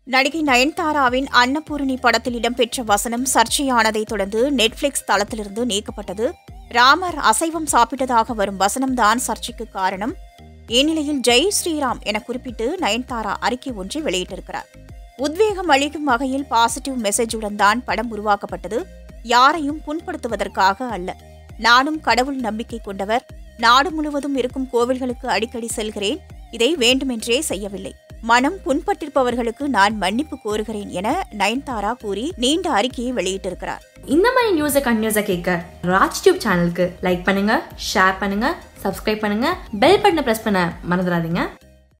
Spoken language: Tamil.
நடிகை நயன்தாராவின் அன்னபூரணி படத்தில் இடம்பெற்ற வசனம் சர்ச்சையானதைத் தொடர்ந்து நெட்ஃபிளிக்ஸ் தளத்திலிருந்து நீக்கப்பட்டது ராமர் அசைவம் சாப்பிட்டதாக வரும் வசனம்தான் சர்ச்சைக்கு காரணம் இந்நிலையில் ஜெய் ஸ்ரீராம் என குறிப்பிட்டு நயன்தாரா அறிக்கை ஒன்றை வெளியிட்டிருக்கிறார் உத்வேகம் அளிக்கும் வகையில் பாசிட்டிவ் மெசேஜுடன் தான் படம் உருவாக்கப்பட்டது யாரையும் புண்படுத்துவதற்காக அல்ல நானும் கடவுள் நம்பிக்கை கொண்டவர் நாடு முழுவதும் இருக்கும் கோவில்களுக்கு அடிக்கடி செல்கிறேன் இதை வேண்டுமென்றே செய்யவில்லை மனம் புண்பட்டிருப்பவர்களுக்கு நான் மன்னிப்பு கோருகிறேன் என நயன்தாரா கூறி நீண்ட அறிக்கையை வெளியிட்டிருக்கிறார் இந்த மாதிரி நியூஸை கண்டினியூஸாக கேட்க ராஜ் டியூப் சேனலுக்கு லைக் பண்ணுங்க ஷேர் பண்ணுங்க சப்ஸ்கிரைப் பண்ணுங்க பெல் பட்டனை ப்ரெஸ் பண்ண மறந்துடாதீங்க